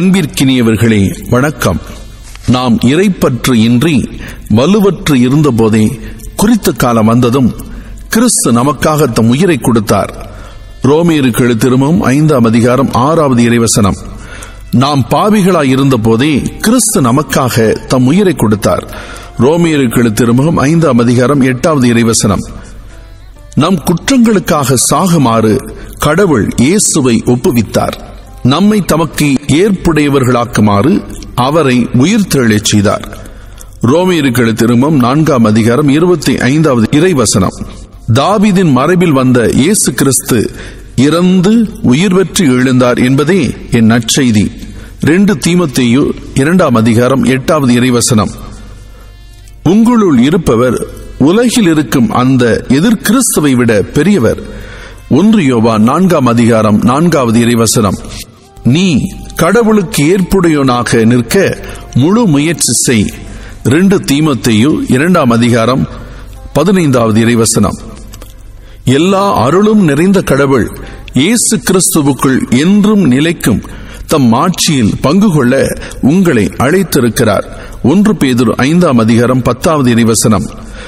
அன்பிற்கினியவர்களே வணக்கம் நாம் இறைப்பற்று இன்றி வலுவற்று இருந்தபோதே குறித்த காலம் வந்ததும் கிறிஸ்து நமக்காக தம் உயிரை கொடுத்தார் ரோமியருக்கு எழுத்திருமும் ஐந்தாம் அதிகாரம் ஆறாவது இறைவசனம் நாம் பாவிகளாய் இருந்தபோதே கிறிஸ்து நமக்காக தம் உயிரை கொடுத்தார் ரோமியருக்கு எழுத்திருமுகம் ஐந்தாம் அதிகாரம் எட்டாவது இறைவசனம் நம் குற்றங்களுக்காக சாகுமாறு கடவுள் இயேசுவை ஒப்புவித்தார் நம்மை தமக்கு ஏற்புடையவர்களாக்குமாறு அவரை உயிர்த்தெழச் செய்தார் ரோமியர்கள் திரும்பம் நான்காம் அதிகாரம் இருபத்தி ஐந்தாவது இறைவசனம் தாவிதின் மறைவில் வந்த இயேசு கிறிஸ்து இறந்து உயிர் பெற்று எழுந்தார் என்பதே என் நற்செய்தி ரெண்டு தீமத்தேயு இரண்டாம் அதிகாரம் எட்டாவது இறைவசனம் உங்களுள் இருப்பவர் உலகில் இருக்கும் அந்த எதிர்கிறிஸ்துவை விட பெரியவர் ஒன்று யோவா நான்காம் அதிகாரம் நான்காவது இறைவசனம் நீ கடவுளுக்கு ஏற்புடையவனாக நிற்க முழு முயற்சி செய் ரெண்டு தீமத்தையு இரண்டாம் அதிகாரம் பதினைந்தாவது இறைவசனம் எல்லா அருளும் நிறைந்த கடவுள் இயேசு கிறிஸ்துவுக்குள் என்றும் நிலைக்கும் தம் ஆட்சியில் பங்கு கொள்ள உங்களை அழைத்திருக்கிறார் ஒன்று பேதுரு ஐந்தாம் அதிகாரம் பத்தாவது இறைவசனம்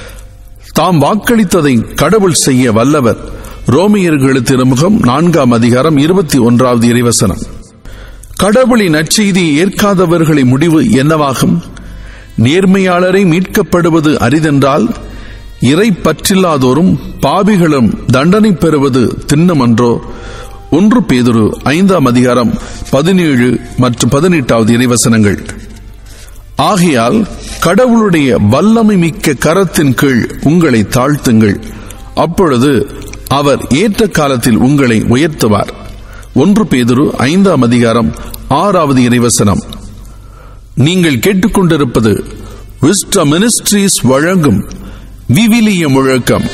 தாம் வாக்களித்ததை கடவுள் செய்ய வல்லவர் ரோமியர்களு திருமுகம் நான்காம் அதிகாரம் இருபத்தி ஒன்றாவது இறைவசனம் கடவுளின் நற்செய்தியை ஏற்காதவர்களின் முடிவு என்னவாகும் நேர்மையாளரை மீட்கப்படுவது அரிதென்றால் இறை பற்றில்லாதோரும் பாவிகளும் தண்டனை பெறுவது திண்ணமன்றோ ஒன்று பேதுரு ஐந்தாம் அதிகாரம் பதினேழு மற்றும் பதினெட்டாவது இறைவசனங்கள் ஆகையால் கடவுளுடைய வல்லமை மிக்க கரத்தின் கீழ் உங்களை தாழ்த்துங்கள் அப்பொழுது அவர் ஏற்ற காலத்தில் உங்களை உயர்த்துவார் ஒன்று பேதுரு ஐந்தாம் அதிகாரம் ஆறாவது இறைவசனம் நீங்கள் கேட்டுக்கொண்டிருப்பது விஸ்ட மினிஸ்ட்ரீஸ் வழங்கும் விவிலிய முழக்கம்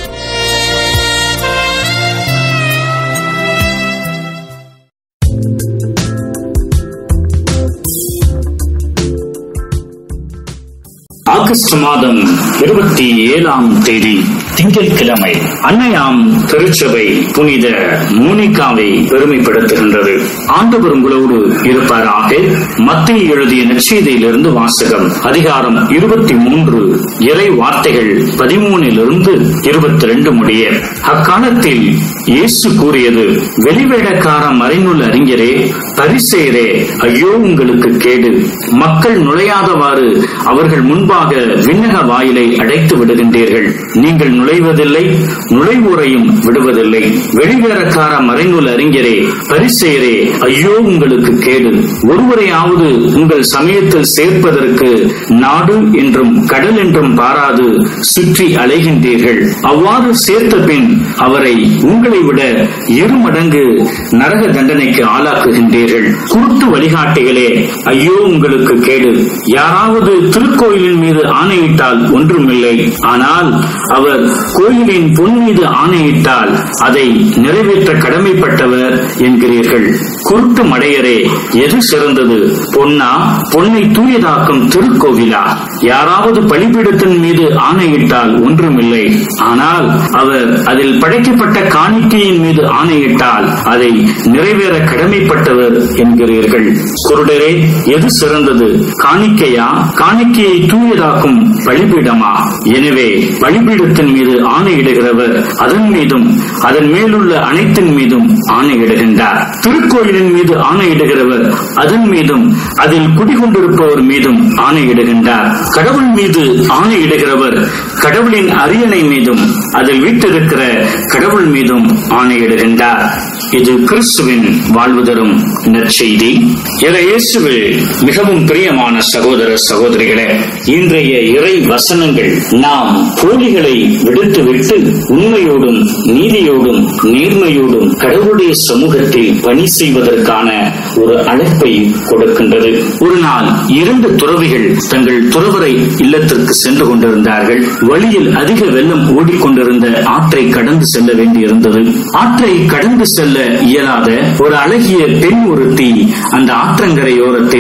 ஆகஸ்ட் மாதம் இருபத்தி ஏழாம் தேதி திங்கட்கிழமை அன்னையாம் திருச்சபை புனித மோனிகாவை பெருமைப்படுத்துகின்றது ஆண்டவர் உங்களோடு இருப்பாராக மத்திய எழுதிய நற்செய்தியிலிருந்து வாசகம் அதிகாரம் இருபத்தி மூன்று இறை வார்த்தைகள் பதிமூனிலிருந்து இருபத்தி ரெண்டு முடிய அக்காலத்தில் இயேசு கூறியது வெளிவேடக்கார மறைநூல் அறிஞரே பரிசெயரே ஐயோ உங்களுக்கு கேடு மக்கள் நுழையாதவாறு அவர்கள் முன்பாக விண்ணக வாயிலை அடைத்து விடுகின்றீர்கள் நீங்கள் நுழைவதில்லை நுழைவோரையும் விடுவதில்லை வெளிவேறக்கார மறைநூல் அறிஞரே பரிசெயரே ஐயோ உங்களுக்கு கேடு ஒருவரையாவது உங்கள் சமயத்தில் சேர்ப்பதற்கு நாடு என்றும் கடல் என்றும் பாராது சுற்றி அலைகின்றீர்கள் அவ்வாறு சேர்த்த பின் அவரை உங்களை விட இரு மடங்கு நரக தண்டனைக்கு ஆளாக்குகின்றீர்கள் குருட்டு வழிகாட்டிகளே ஐயோ உங்களுக்கு கேடு யாராவது திருக்கோயிலின் மீது ஆணையிட்டால் ஒன்றுமில்லை ஆனால் அவர் கோயிலின் பொன் மீது ஆணையிட்டால் அதை நிறைவேற்ற கடமைப்பட்டவர் என்கிறீர்கள் குருட்டு மடையரே எது சிறந்தது பொன்னா பொன்னை தூயதாக்கும் திருக்கோவிலா யாராவது பலிபீடத்தின் மீது ஆணையிட்டால் ஒன்றுமில்லை ஆனால் அவர் அதில் படைக்கப்பட்ட காணிக்கையின் மீது ஆணையிட்டால் அதை நிறைவேற கடமைப்பட்டவர் என்கிறீர்கள் குருடரே எது சிறந்தது காணிக்கையா காணிக்கையை தூயதாக்கும் பலிபீடமா எனவே பலிபீடத்தின் மீது ஆணையிடுகிறவர் அதன் மீதும் அதன் மேலுள்ள அனைத்தின் மீதும் ஆணையிடுகின்றார் திருக்கோயிலின் மீது ஆணையிடுகிறவர் அதன் மீதும் அதில் குடிகொண்டிருப்பவர் மீதும் ஆணையிடுகின்றார் கடவுள் மீது ஆணையிடுகிறவர் கடவுளின் அரியணை மீதும் அதில் வீட்டிருக்கிற கடவுள் மீதும் ஆணையிடுகின்றார் இது கிறிஸ்துவின் வாழ்வு தரும் நற்செய்தி இயேசுவில் மிகவும் பிரியமான சகோதர சகோதரிகளே இன்றைய இறை வசனங்கள் நாம் போலிகளை விடுத்துவிட்டு உண்மையோடும் நீதியோடும் நேர்மையோடும் கடவுளுடைய சமூகத்தில் பணி செய்வதற்கான ஒரு அழைப்பை கொடுக்கின்றது ஒரு நாள் இரண்டு துறவிகள் தங்கள் துறவரை இல்லத்திற்கு சென்று கொண்டிருந்தார்கள் வழியில் அதிக வெள்ளம் ஓடிக்கொண்டிருந்த ஆற்றை கடந்து செல்ல வேண்டியிருந்தது ஆற்றை கடந்து செல்ல இயலாத ஒரு அழகிய பெண் ஒருத்தி அந்த ஆற்றங்கரையோரத்தில்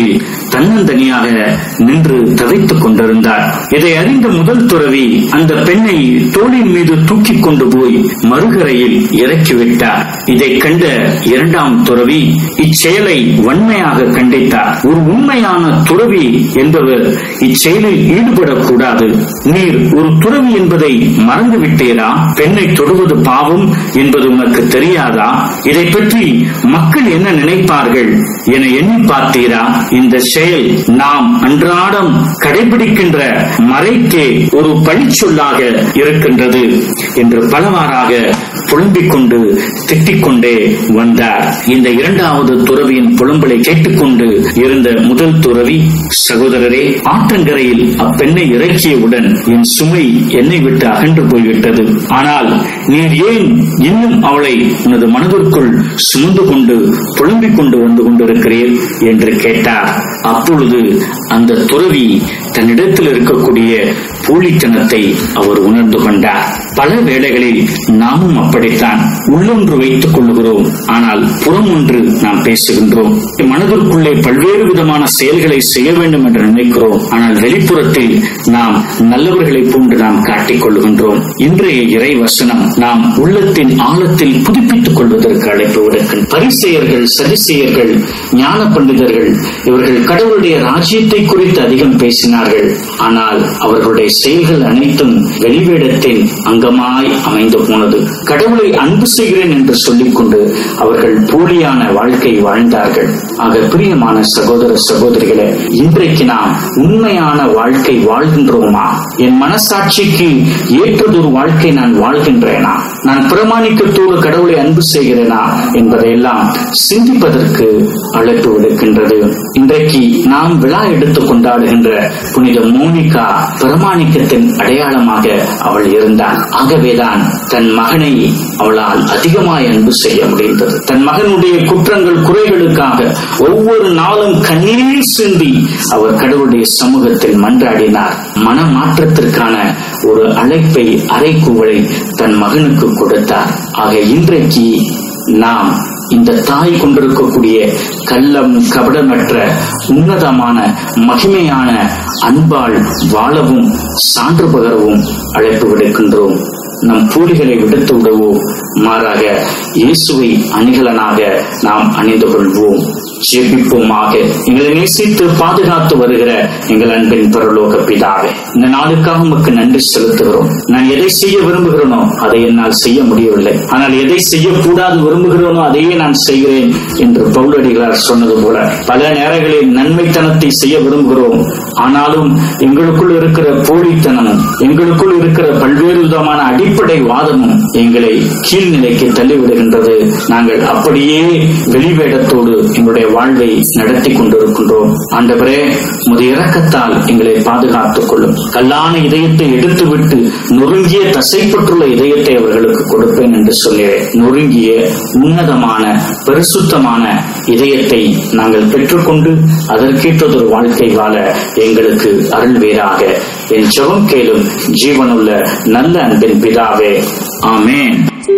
தன்னந்தனியாக நின்று தவித்துக் கொண்டிருந்தார் இதை அறிந்த முதல் துறவி அந்த பெண்ணை தோளின் மீது தூக்கி கொண்டு போய் மறுகரையில் இறக்கிவிட்டார் இதை கண்ட இரண்டாம் துறவி இச்செயலை வன்மையாக கண்டித்தார் ஒரு உண்மையான துறவி என்பவர் இச்செயலில் ஈடுபடக்கூடாது நீர் ஒரு துறவி என்பதை மறந்து விட்டீரா பெண்ணை தொடுவது பாவம் என்பது உனக்கு தெரியாதா இதை பற்றி மக்கள் என்ன நினைப்பார்கள் என எண்ணி பார்த்தீரா இந்த செயல் நாம் அன்றாடம் கடைபிடிக்கின்ற மறைக்கே ஒரு பழிச்சொல்லாக இருக்கின்றது என்று பலவாறாக புலம்பிக் கொண்டு திட்டிக் கொண்டே வந்தார் இந்த இரண்டாவது துறவியின் புலம்பலை கேட்டுக்கொண்டு இருந்த முதல் துறவி சகோதரரே ஆற்றங்கரையில் அப்பெண்ணை இறக்கியவுடன் என் சுமை என்னை விட்டு அகன்று போய்விட்டது ஆனால் நீர் ஏன் இன்னும் அவளை உனது மனதிற்குள் சுமந்து கொண்டு புலம்பிக் கொண்டு வந்து கொண்டிருக்கிறீர் என்று கேட்டார் அப்பொழுது அந்த துறவி தன்னிடத்தில் இருக்கக்கூடிய போலித்தனத்தை அவர் உணர்ந்து கொண்டார் பல வேளைகளில் நாமும் அப்படித்தான் உள்ளொன்று வைத்துக் கொள்ளுகிறோம் ஆனால் புறம் ஒன்று நாம் பேசுகின்றோம் மனதிற்குள்ளே பல்வேறு விதமான செயல்களை செய்ய வேண்டும் என்று நினைக்கிறோம் ஆனால் வெளிப்புறத்தில் நாம் நல்லவர்களை போன்று நாம் காட்டிக் கொள்ளுகின்றோம் இன்றைய இறை வசனம் நாம் உள்ளத்தின் ஆழத்தில் புதுப்பித்துக் கொள்வதற்கு அழைப்பு விடுக்கின்ற பரிசெயர்கள் சரிசெயர்கள் ஞான பண்டிதர்கள் இவர்கள் கடவுளுடைய ராஜ்யத்தை குறித்து அதிகம் பேசினார்கள் ஆனால் அவர்களுடைய செயல்கள் அனைத்தும் வெளிவேடத்தின் அங்கமாய் அமைந்து போனது கடவுளை அன்பு செய்கிறேன் என்று சொல்லிக்கொண்டு அவர்கள் போலியான வாழ்க்கை வாழ்ந்தார்கள் ஆக பிரியமான சகோதர சகோதரிகளே இன்றைக்கு நாம் உண்மையான வாழ்க்கை வாழ்கின்றோமா என் மனசாட்சிக்கு ஏற்றதொரு வாழ்க்கை நான் வாழ்கின்றேனா நான் பிரமாணிக்கத்தோடு கடவுளை அன்பு செய்கிறேனா என்பதையெல்லாம் சிந்திப்பதற்கு அழைப்பு விடுக்கின்றது இன்றைக்கு நாம் விழா எடுத்து கொண்டாடுகின்ற புனித மோனிகா பிரமாணிக்கத்தின் அடையாளமாக அவள் இருந்தாள் ஆகவேதான் தன் மகனை அவளால் அதிகமாய் அன்பு செய்ய முடிந்தது தன் மகனுடைய குற்றங்கள் குறைகளுக்காக ஒவ்வொரு நாளும் கண்ணீர் சிந்தி அவர் கடவுளுடைய சமூகத்தில் மன்றாடினார் மனமாற்றத்திற்கான ஒரு அழைப்பை அரைக்கூவலை தன் மகனுக்கு கொடுத்தார் ஆக இன்றைக்கு நாம் இந்த தாய் கொண்டிருக்கக்கூடிய கள்ளம் கபடமற்ற உன்னதமான மகிமையான அன்பால் வாழவும் சான்று பகரவும் அழைப்பு விடுக்கின்றோம் நம் பூலிகளை விடுத்து விடுவோம் மாறாக இயேசுவை அணிகலனாக நாம் அணிந்து கொள்வோம் ஜெபிப்போமாக எங்களை நேசித்து பாதுகாத்து வருகிற எங்கள் அன்பின் பரலோக பிதாவே இந்த நாளுக்காக உமக்கு நன்றி செலுத்துகிறோம் நான் எதை செய்ய விரும்புகிறேனோ அதை என்னால் செய்ய முடியவில்லை ஆனால் எதை செய்யக்கூடாது விரும்புகிறேனோ அதையே நான் செய்கிறேன் என்று பவுலடிகளார் சொன்னது போல பல நேரங்களில் நன்மைத்தனத்தை செய்ய விரும்புகிறோம் ஆனாலும் எங்களுக்குள் இருக்கிற போலித்தனமும் எங்களுக்குள் இருக்கிற பல்வேறு விதமான அடிப்படை வாதமும் எங்களை கீழ்நிலைக்கு தள்ளிவிடுகின்றது நாங்கள் அப்படியே வெளிவேடத்தோடு எங்களுடைய வாழ்வை நடத்தி கொண்டிருக்கின்றோம் ஆண்டவரே முது இறக்கத்தால் எங்களை பாதுகாத்துக் கொள்ளும் கல்லான இதயத்தை எடுத்துவிட்டு நொறுங்கிய தசைப்பட்டுள்ள இதயத்தை அவர்களுக்கு கொடுப்பேன் என்று சொல்கிறேன் நொறுங்கிய உன்னதமான பரிசுத்தமான இதயத்தை நாங்கள் பெற்றுக்கொண்டு அதற்கேற்றதொரு வாழ்க்கை வாழ எங்களுக்கு அருள்வீராக என் ஜெபம் கேளும் ஜீவனுள்ள நல்ல அன்பின் பிதாவே ஆமேன்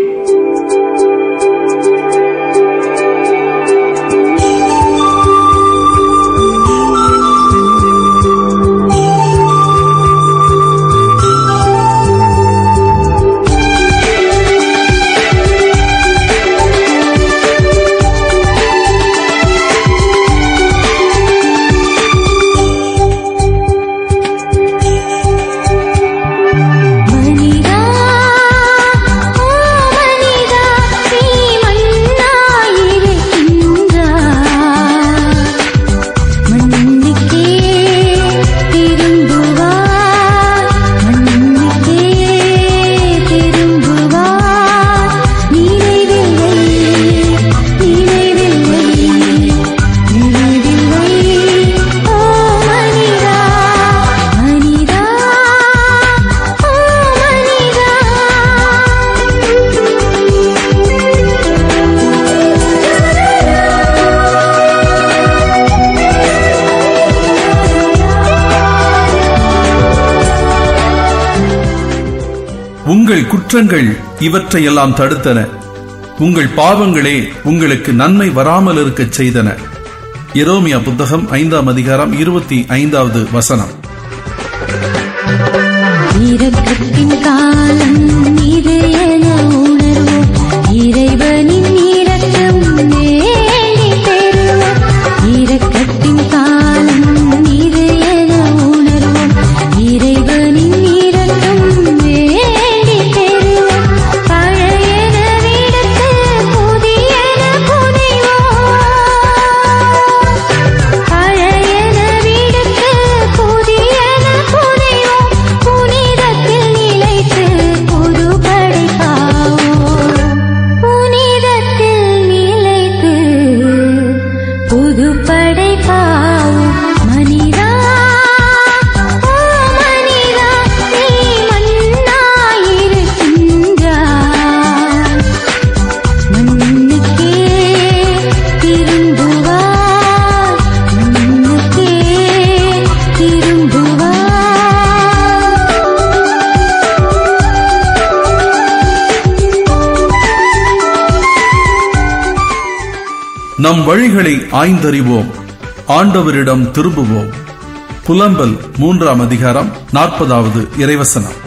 மனிதா ஓ மனிதா நீ மண்ணாயிருக்கின்றாய் மண்ணுக்கே திரும்புவாய் மண்ணுக்கே திரும்புவாய் நினைவில்லை நினைவில்லை நினைவில்லை ஓ மனிதா மனிதா ஓ உங்கள் குற்றங்கள் இவற்றையெல்லாம் தடுத்தன உங்கள் பாவங்களே உங்களுக்கு நன்மை வராமல் இருக்கச் செய்தன எரோமியா புத்தகம் ஐந்தாம் அதிகாரம் இருபத்தி ஐந்தாவது வசனம் இரக்கத்தின் காலம் இது என உணர்வோம் இறைவனின் இரக்கம் வேண்டி பெறுவோம் இரக்கத்தின் காலம் இது என உணர்வோம் இறைவனின் இரக்கம் வேண்டி பெறுவோம் பழையன விடுத்து புதியன புனைவோம் பழையன விடுத்து புதியன புனைவோம் புனிதத்தில் நிலைத்து புது படைப்பாவோம் புனிதத்தில் நிலைத்து புது படைப்பாவோம் மனிதா ஓ மனிதா நீ மண்ணாயிருக்கின்றாய் மண்ணுக்கே திரும்புவார் மண்ணுக்கே திரும்புவார் நம் வழிகளை ஆய்ந்தறிவோம் ஆண்டவரிடம் திரும்புவோம் புலம்பல் மூன்றாம் அதிகாரம் நாற்பதாவது இறைவசனம்